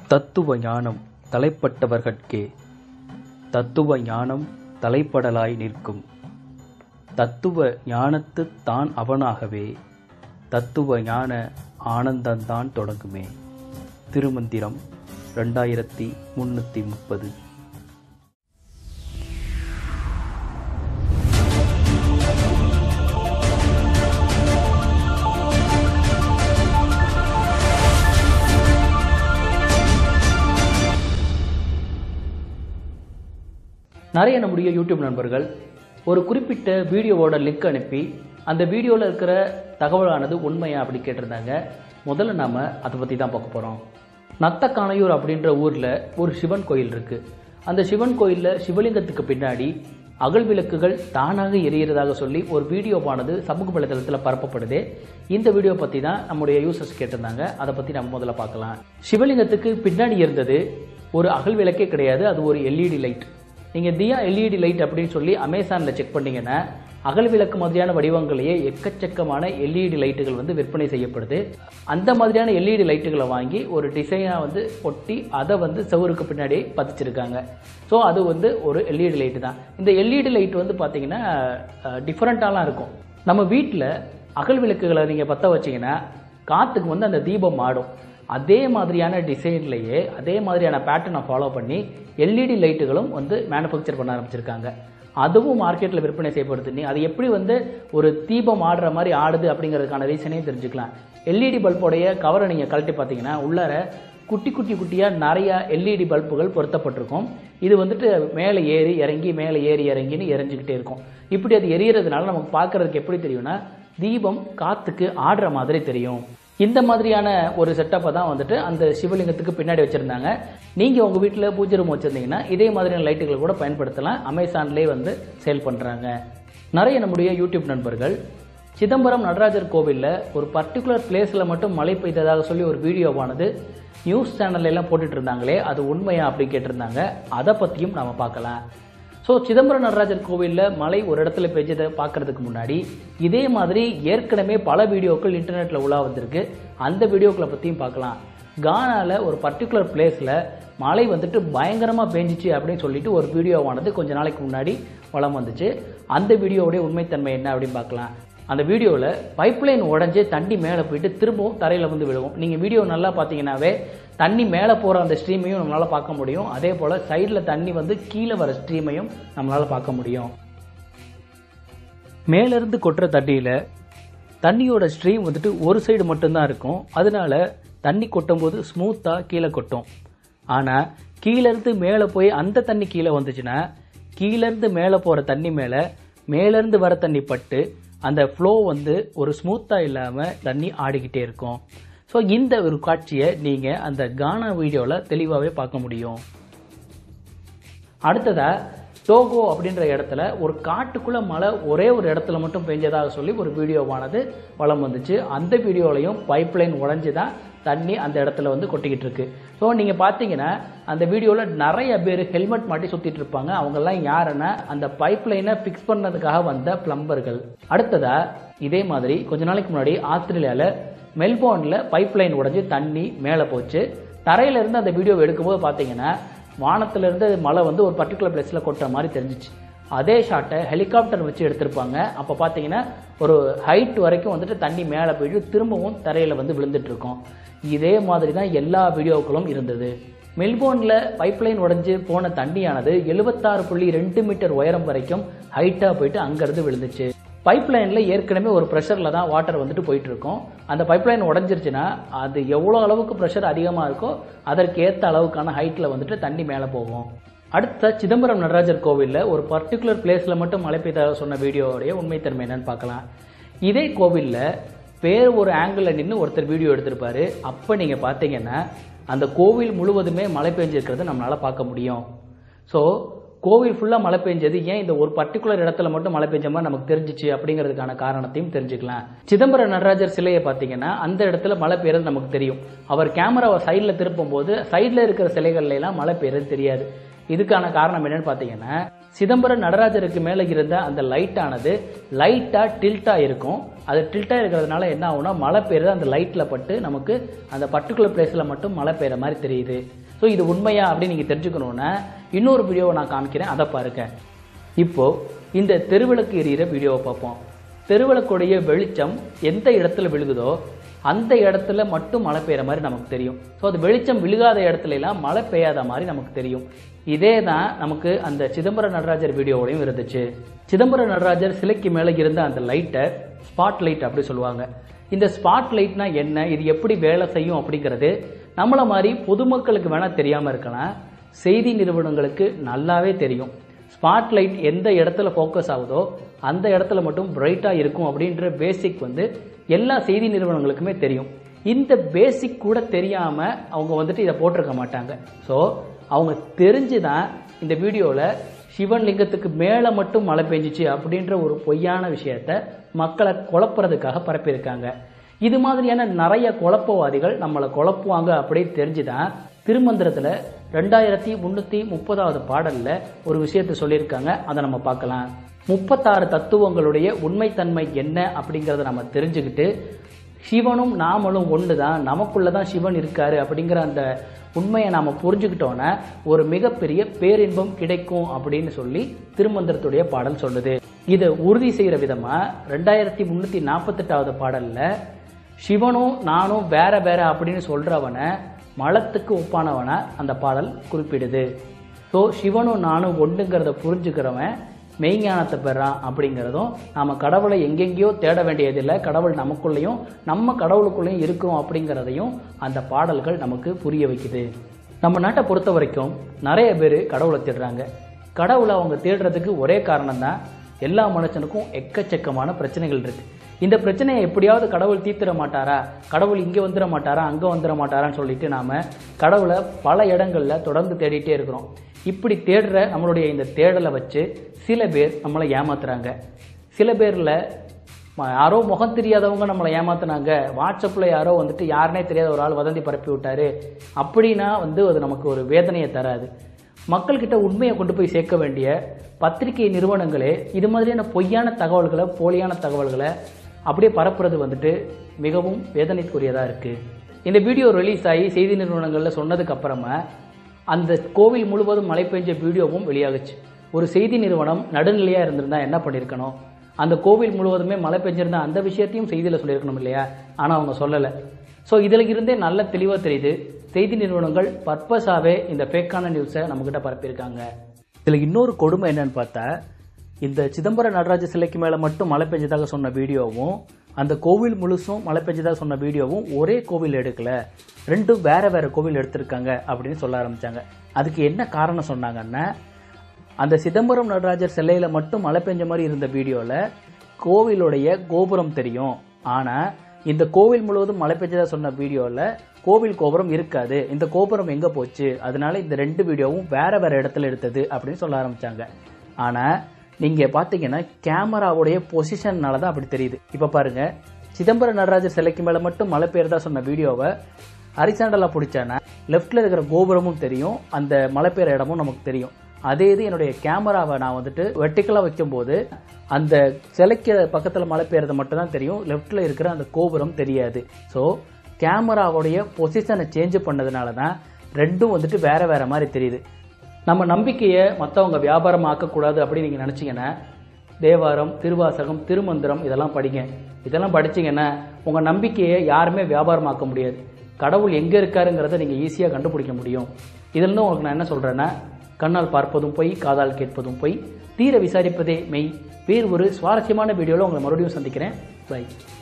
தத்துவ ஞானம் தலைப்பட்டவர்கட்கே தத்துவ ஞானம் தலைப்படலாய் நிற்கும் தத்துவ ஞானத்துத் தான் அவனாகவே தத்துவ ஞான ஆனந்தந்தான் தொடங்குமே திருமந்திரம் ரெண்டாயிரத்தி முன்னூற்றி முப்பது நிறைய நம்முடைய யூடியூப் நண்பர்கள் ஒரு குறிப்பிட்ட வீடியோவோட லிங்க் அனுப்பி அந்த வீடியோவில் இருக்கிற தகவலானது உண்மையா அப்படி கேட்டிருந்தாங்க முதல்ல நாம் அதை பற்றி தான் பார்க்க போகிறோம் நத்தக்கானையூர் அப்படின்ற ஊரில் ஒரு சிவன் கோயில் இருக்குது அந்த சிவன் கோயிலில் சிவலிங்கத்துக்கு பின்னாடி அகல் விளக்குகள் தானாக எரியறதாக சொல்லி ஒரு வீடியோவானது சமூக வலைதளத்தில் பரப்பப்படுது இந்த வீடியோ பற்றி தான் நம்முடைய யூசர்ஸ் கேட்டிருந்தாங்க அதை பற்றி நம்ம முதல்ல பார்க்கலாம் சிவலிங்கத்துக்கு பின்னாடி இருந்தது ஒரு அகல் விளக்கே கிடையாது அது ஒரு எல்இடி லைட் நீங்கள் தியா எல்இடி லைட் அப்படின்னு சொல்லி அமேசானில் செக் பண்ணீங்கன்னா அகல் விளக்கு மாதிரியான வடிவங்களையே எக்கச்சக்கமான எல்இடி லைட்டுகள் வந்து விற்பனை செய்யப்படுது அந்த மாதிரியான எல்இடி லைட்டுகளை வாங்கி ஒரு டிசைனாக வந்து ஒட்டி அதை வந்து செவருக்கு பின்னாடி பதிச்சிருக்காங்க ஸோ அது வந்து ஒரு எல்இடி லைட்டு தான் இந்த எல்இடி லைட் வந்து பார்த்தீங்கன்னா டிஃப்ரெண்ட்டாலாம் இருக்கும் நம்ம வீட்டில் அகல் விளக்குகளை நீங்கள் பற்ற வச்சீங்கன்னா காற்றுக்கு வந்து அந்த தீபம் ஆடும் அதே மாதிரியான டிசைன்லேயே அதே மாதிரியான பேட்டர்னை ஃபாலோ பண்ணி எல்இடி லைட்டுகளும் வந்து மேனுஃபேக்சர் பண்ண ஆரம்பிச்சிருக்காங்க அதுவும் மார்க்கெட்டில் விற்பனை செய்யப்படுது நீ அது எப்படி வந்து ஒரு தீபம் ஆடுற மாதிரி ஆடுது அப்படிங்கிறதுக்கான ரீசனையும் தெரிஞ்சுக்கலாம் எல்இடி பல்போடைய கவரை நீங்கள் கழட்டி பார்த்தீங்கன்னா உள்ளார குட்டி குட்டி குட்டியாக நிறையா எல்இடி பல்புகள் பொருத்தப்பட்டிருக்கும் இது வந்துட்டு மேலே ஏறி இறங்கி மேலே ஏறி இறங்கின்னு எரிஞ்சுக்கிட்டே இருக்கும் இப்படி அது எரியறதுனால நமக்கு பார்க்கறதுக்கு எப்படி தெரியும்னா தீபம் காற்றுக்கு ஆடுற மாதிரி தெரியும் இந்த மாதிரியான ஒரு செட்டப்பை தான் வந்துட்டு அந்த சிவலிங்கத்துக்கு பின்னாடி வச்சுருந்தாங்க நீங்கள் உங்கள் வீட்டில் பூஜை ரூம் வச்சுருந்தீங்கன்னா இதே மாதிரியான லைட்டுகளை கூட பயன்படுத்தலாம் அமேசான்லேயே வந்து சேல் பண்ணுறாங்க நிறைய நம்முடைய யூடியூப் நண்பர்கள் சிதம்பரம் நடராஜர் கோவிலில் ஒரு பர்டிகுலர் பிளேஸில் மட்டும் மழை பெய்ததாக சொல்லி ஒரு வீடியோவானது நியூஸ் சேனல்ல எல்லாம் போட்டுட்டு இருந்தாங்களே அது உண்மையா அப்படி கேட்டிருந்தாங்க அதை பற்றியும் நாம் பார்க்கலாம் ஸோ சிதம்பரம் நடராஜர் கோவிலில் மழை ஒரு இடத்துல பெஞ்சதை பார்க்கறதுக்கு முன்னாடி இதே மாதிரி ஏற்கனவே பல வீடியோக்கள் இன்டர்நெட்டில் உலா வந்திருக்கு அந்த வீடியோக்களை பற்றியும் பார்க்கலாம் கானாவில் ஒரு பர்டிகுலர் பிளேஸில் மழை வந்துட்டு பயங்கரமாக பெஞ்சிச்சு அப்படின்னு சொல்லிட்டு ஒரு வீடியோவானது கொஞ்ச நாளைக்கு முன்னாடி வளம் வந்துச்சு அந்த வீடியோவுடைய உண்மைத்தன்மை என்ன அப்படின்னு பார்க்கலாம் அந்த வீடியோவில் பைப்லைன் உடஞ்சி தண்ணி மேலே போயிட்டு திரும்பவும் தரையில் வந்து விழுவும் நீங்கள் வீடியோ நல்லா பார்த்தீங்கன்னாவே தண்ணி மேலே போகிற அந்த ஸ்ட்ரீமையும் நம்மளால் பார்க்க முடியும் அதே போல் சைடில் தண்ணி வந்து கீழே வர ஸ்ட்ரீமையும் நம்மளால் பார்க்க முடியும் மேலேருந்து கொட்டுற தண்ணியில் தண்ணியோட ஸ்ட்ரீம் வந்துட்டு ஒரு சைடு மட்டும்தான் இருக்கும் அதனால தண்ணி கொட்டும்போது ஸ்மூத்தாக கீழே கொட்டும் ஆனால் கீழேருந்து மேலே போய் அந்த தண்ணி கீழே வந்துச்சுன்னா கீழேருந்து மேலே போகிற தண்ணி மேலே மேலேருந்து வர தண்ணி பட்டு அந்த ஃப்ளோ வந்து ஒரு ஸ்மூத்தாக இல்லாமல் தண்ணி ஆடிக்கிட்டே இருக்கும் ஸோ இந்த ஒரு காட்சியை நீங்கள் அந்த கானா வீடியோவில் தெளிவாகவே பார்க்க முடியும் அடுத்ததா டோகோ அப்படின்ற இடத்துல ஒரு காட்டுக்குள்ள மழை ஒரே ஒரு இடத்துல மட்டும் பெஞ்சதாக சொல்லி ஒரு வீடியோவானது வளம் வந்துச்சு அந்த வீடியோலையும் பைப்லைன் உடஞ்சி தான் தண்ணி அந்த இடத்துல வந்து கொட்டிக்கிட்டு இருக்கு ஸோ நீங்கள் பார்த்தீங்கன்னா அந்த வீடியோவில் நிறைய பேர் ஹெல்மெட் மாட்டி சுற்றிட்டு இருப்பாங்க அவங்கெல்லாம் யாருன்னா அந்த பைப்லைனை ஃபிக்ஸ் பண்ணதுக்காக வந்த பிளம்பர்கள் அடுத்ததா இதே மாதிரி கொஞ்ச நாளைக்கு முன்னாடி ஆஸ்திரேலியாவில் மெல்போர்னில் பைப்லைன் உடஞ்சி தண்ணி மேலே போச்சு தரையில இருந்து அந்த வீடியோ எடுக்கும்போது பார்த்தீங்கன்னா வானத்திலிருந்து மழை வந்து ஒரு பர்டிகுலர் பிளேஸில் கொட்டுற மாதிரி தெரிஞ்சிச்சு அதே ஷாட்டை ஹெலிகாப்டர் வச்சு எடுத்திருப்பாங்க அப்போ பார்த்தீங்கன்னா ஒரு ஹைட் வரைக்கும் வந்துட்டு தண்ணி மேலே போயிட்டு திரும்பவும் தரையில் வந்து விழுந்துட்டு இருக்கும் இதே மாதிரி தான் எல்லா வீடியோக்களும் இருந்தது மெல்போர்னில் பைப்லைன் உடைஞ்சு போன தண்ணியானது எழுபத்தாறு புள்ளி ரெண்டு மீட்டர் உயரம் வரைக்கும் ஹைட்டாக போயிட்டு அங்கேருந்து விழுந்துச்சு பைப்லைனில் ஏற்கனவே ஒரு ப்ரெஷரில் தான் வாட்டர் வந்துட்டு போயிட்டு இருக்கும் அந்த பைப்லைன் உடஞ்சிருச்சுன்னா அது எவ்வளோ அளவுக்கு ப்ரெஷர் அதிகமாக இருக்கோ அதற்கு ஏற்ற அளவுக்கான ஹைட்டில் வந்துட்டு தண்ணி மேலே போகும் அடுத்த சிதம்பரம் நடராஜர் கோவிலில் ஒரு பர்டிகுலர் பிளேஸில் மட்டும் மழை பெய்ததாக சொன்ன வீடியோவுடைய உண்மைத்தன்மை என்னன்னு பார்க்கலாம் இதே கோவிலில் வேறு ஒரு ஆங்கிளில் நின்று ஒருத்தர் வீடியோ எடுத்திருப்பாரு அப்போ நீங்கள் பார்த்தீங்கன்னா அந்த கோவில் முழுவதுமே மழை பெஞ்சிருக்கிறத நம்மளால் பார்க்க முடியும் ஸோ கோவில் ஃபுல்லாக மழை பெஞ்சது ஏன் இந்த ஒரு பர்டிகுலர் இடத்துல மட்டும் மழை பெஞ்ச மாதிரி நமக்கு தெரிஞ்சிச்சு அப்படிங்கிறதுக்கான காரணத்தையும் தெரிஞ்சுக்கலாம் சிதம்பரம் நடராஜர் சிலையை பார்த்தீங்கன்னா அந்த இடத்துல மழை பெய்யறது நமக்கு தெரியும் அவர் கேமராவை சைடில் திருப்பும் போது சைடில் இருக்கிற சிலைகள்ல எல்லாம் மழை பெய்யறது தெரியாது இதுக்கான காரணம் என்னன்னு பார்த்தீங்கன்னா சிதம்பரம் நடராஜருக்கு மேலே இருந்த அந்த லைட்டானது லைட்டாக டில்ட்டாக இருக்கும் அது டில்ட்டாக இருக்கிறதுனால என்ன ஆகும்னா மழை பெய்யுறது அந்த லைட்டில் பட்டு நமக்கு அந்த பர்டிகுலர் பிளேஸில் மட்டும் மழை பெய்கிற மாதிரி தெரியுது ஸோ இது உண்மையா அப்படின்னு நீங்கள் தெரிஞ்சுக்கணுன்னா இன்னொரு வீடியோவை நான் காமிக்கிறேன் அதை பாருங்க இப்போ இந்த தெருவிளக்கு எரியிற வீடியோவை பார்ப்போம் தெருவிளக்குடைய வெளிச்சம் எந்த இடத்துல விழுகுதோ அந்த இடத்துல மட்டும் மழை பெய்யுற மாதிரி நமக்கு தெரியும் ஸோ அது வெளிச்சம் விழுகாத இடத்துல எல்லாம் மழை பெய்யாத மாதிரி நமக்கு தெரியும் இதே தான் நமக்கு அந்த சிதம்பரம் நடராஜர் வீடியோவோடையும் இருந்துச்சு சிதம்பரம் நடராஜர் சிலைக்கு மேலே இருந்த அந்த லைட்டை ஸ்பாட் லைட் அப்படி சொல்லுவாங்க இந்த ஸ்பாட் லைட்னா என்ன இது எப்படி வேலை செய்யும் அப்படிங்கிறது நம்மள மாதிரி பொதுமக்களுக்கு வேணா தெரியாம இருக்கலாம் செய்தி நிறுவனங்களுக்கு நல்லாவே தெரியும் ஸ்பாட் லைட் எந்த இடத்துல ஃபோக்கஸ் ஆகுதோ அந்த இடத்துல மட்டும் பிரைட்டா இருக்கும் அப்படின்ற பேசிக் வந்து எல்லா செய்தி நிறுவனங்களுக்குமே தெரியும் இந்த பேசிக் கூட தெரியாம அவங்க வந்துட்டு இதை போட்டிருக்க மாட்டாங்க ஸோ அவங்க தெரிஞ்சு தான் இந்த வீடியோவில் சிவன் லிங்கத்துக்கு மேலே மட்டும் மழை பெஞ்சிச்சு அப்படின்ற ஒரு பொய்யான விஷயத்த மக்களை குழப்புறதுக்காக பரப்பியிருக்காங்க இது மாதிரியான நிறைய குழப்பவாதிகள் நம்மளை குழப்புவாங்க அப்படின்னு தெரிஞ்சுதான் திருமந்திரத்தில் ரெண்டாயிரத்தி முந்நூற்றி முப்பதாவது பாடலில் ஒரு விஷயத்தை சொல்லியிருக்காங்க அதை நம்ம பார்க்கலாம் முப்பத்தாறு தத்துவங்களுடைய உண்மைத்தன்மை என்ன அப்படிங்கிறத நம்ம தெரிஞ்சுக்கிட்டு சிவனும் நாமளும் ஒன்று தான் நமக்குள்ள தான் சிவன் இருக்காரு அப்படிங்கிற அந்த உண்மையை நாம புரிஞ்சுக்கிட்டோன்னா ஒரு மிகப்பெரிய பேரின்பம் கிடைக்கும் அப்படின்னு சொல்லி திருமந்திரத்துடைய பாடல் சொல்லுது இதை உறுதி செய்யற விதமா ரெண்டாயிரத்தி முன்னூத்தி நாற்பத்தெட்டாவது பாடல்ல சிவனும் நானும் வேற வேற அப்படின்னு சொல்றவனை மலத்துக்கு ஒப்பானவனை அந்த பாடல் குறிப்பிடுது ஸோ சிவனும் நானும் ஒன்றுங்கிறத புரிஞ்சுக்கிறவன் மெய்ஞானத்தை பெறான் அப்படிங்கிறதும் நாம கடவுளை எங்கெங்கேயோ தேட வேண்டியதில்லை கடவுள் நமக்குள்ளேயும் நம்ம கடவுளுக்குள்ளேயும் இருக்கிறோம் அப்படிங்கிறதையும் அந்த பாடல்கள் நமக்கு புரிய வைக்குது நம்ம நாட்டை பொறுத்த வரைக்கும் நிறைய பேர் கடவுளை தேடுறாங்க கடவுளை அவங்க தேடுறதுக்கு ஒரே காரணம் தான் எல்லா மனுஷனுக்கும் எக்கச்சக்கமான பிரச்சனைகள் இருக்கு இந்த பிரச்சனையை எப்படியாவது கடவுள் தீர்த்திட மாட்டாரா கடவுள் இங்கே வந்துட மாட்டாரா அங்கே வந்துட மாட்டாரான்னு சொல்லிட்டு நாம கடவுளை பல இடங்கள்ல தொடர்ந்து தேடிட்டே இருக்கிறோம் இப்படி தேடுற நம்மளுடைய இந்த தேடலை வச்சு சில பேர் நம்மளை ஏமாத்துறாங்க சில பேர்ல ம- யாரோ முகம் தெரியாதவங்க நம்மளை ஏமாத்துனாங்க வாட்ஸ்அப்பில் யாரோ வந்துட்டு யாருனே தெரியாத ஒரு ஆள் வதந்தி பரப்பி விட்டாரு அப்படின்னா வந்து அது நமக்கு ஒரு வேதனையை தராது மக்கள்கிட்ட உண்மையை கொண்டு போய் சேர்க்க வேண்டிய பத்திரிகை நிறுவனங்களே இது மாதிரியான பொய்யான தகவல்களை போலியான தகவல்களை அப்படியே பரப்புறது வந்துட்டு மிகவும் வேதனைக்குரியதாக இருக்கு இந்த வீடியோ ரிலீஸ் ஆகி செய்தி நிறுவனங்களில் சொன்னதுக்கு அப்புறமா அந்த கோவில் முழுவதும் மழை பெஞ்ச வீடியோவும் வெளியாகுச்சு ஒரு செய்தி நிறுவனம் நடுநிலையாக இருந்திருந்தா என்ன பண்ணியிருக்கணும் அந்த கோவில் முழுவதுமே மழை பெஞ்சிருந்தா அந்த விஷயத்தையும் செய்தியில் சொல்லியிருக்கணும் இல்லையா ஆனால் அவங்க சொல்லலை ஸோ இதில் இருந்தே நல்ல தெளிவாக தெரியுது செய்தி நிறுவனங்கள் பர்பஸாகவே இந்த ஃபேக்கான நியூஸை நம்மக்கிட்ட பரப்பியிருக்காங்க இதில் இன்னொரு கொடுமை என்னன்னு பார்த்தா இந்த சிதம்பரம் நடராஜ சிலைக்கு மேலே மட்டும் மழை பெஞ்சதாக சொன்ன வீடியோவும் அந்த கோவில் முழுசும் மழை பெஞ்சதாக சொன்ன வீடியோவும் ஒரே கோவில் எடுக்கல ரெண்டும் வேற வேற கோவில் எடுத்திருக்காங்க அப்படின்னு சொல்ல ஆரம்பிச்சாங்க அதுக்கு என்ன காரணம் சொன்னாங்கன்னா அந்த சிதம்பரம் நடராஜர் சிலையில மட்டும் மழை பெஞ்ச மாதிரி இருந்த வீடியோல கோவிலுடைய கோபுரம் தெரியும் ஆனா இந்த கோவில் முழுவதும் மழை பெஞ்சதா சொன்ன வீடியோல கோவில் கோபுரம் இருக்காது இந்த கோபுரம் எங்க போச்சு அதனால இந்த ரெண்டு வீடியோவும் வேற வேற இடத்துல எடுத்தது அப்படின்னு சொல்ல ஆரம்பிச்சாங்க ஆனா நீங்க பாத்தீங்கன்னா கேமராவுடைய பொசிஷன்னால தான் அப்படி தெரியுது இப்ப பாருங்க சிதம்பரம் நடராஜர் சிலைக்கு மேல மட்டும் மழை பெய்யறதா சொன்ன வீடியோவை ஹரிசாண்டலா பிடிச்சானா லெஃப்ட்ல இருக்கிற கோபுரமும் தெரியும் அந்த மழை பெய்யுற இடமும் நமக்கு தெரியும் அதே இது என்னுடைய கேமராவை நான் வந்துட்டு வெர்டிக்கலா வைக்கும்போது அந்த சிலைக்கு பக்கத்துல மழை பெய்யறது மட்டும் தான் தெரியும் லெஃப்ட்ல இருக்கிற அந்த கோபுரம் தெரியாது ஸோ கேமராவுடைய பொசிஷனை சேஞ்ச் பண்ணதுனால தான் ரெண்டும் வந்துட்டு வேற வேற மாதிரி தெரியுது நம்ம நம்பிக்கையை மற்றவங்க வியாபாரம் ஆக்கக்கூடாது அப்படின்னு நீங்கள் நினச்சிங்கன்னா தேவாரம் திருவாசகம் திருமந்திரம் இதெல்லாம் படிங்க இதெல்லாம் படிச்சீங்கன்னா உங்கள் நம்பிக்கையை யாருமே வியாபாரமாக்க முடியாது கடவுள் எங்கே இருக்காருங்கிறத நீங்கள் ஈஸியாக கண்டுபிடிக்க முடியும் இதிலிருந்து உங்களுக்கு நான் என்ன சொல்கிறேன்னா கண்ணால் பார்ப்பதும் பொய் காதால் கேட்பதும் பொய் தீர விசாரிப்பதே மெய் வேறு ஒரு சுவாரஸ்யமான வீடியோவில் உங்களை மறுபடியும் சந்திக்கிறேன் பை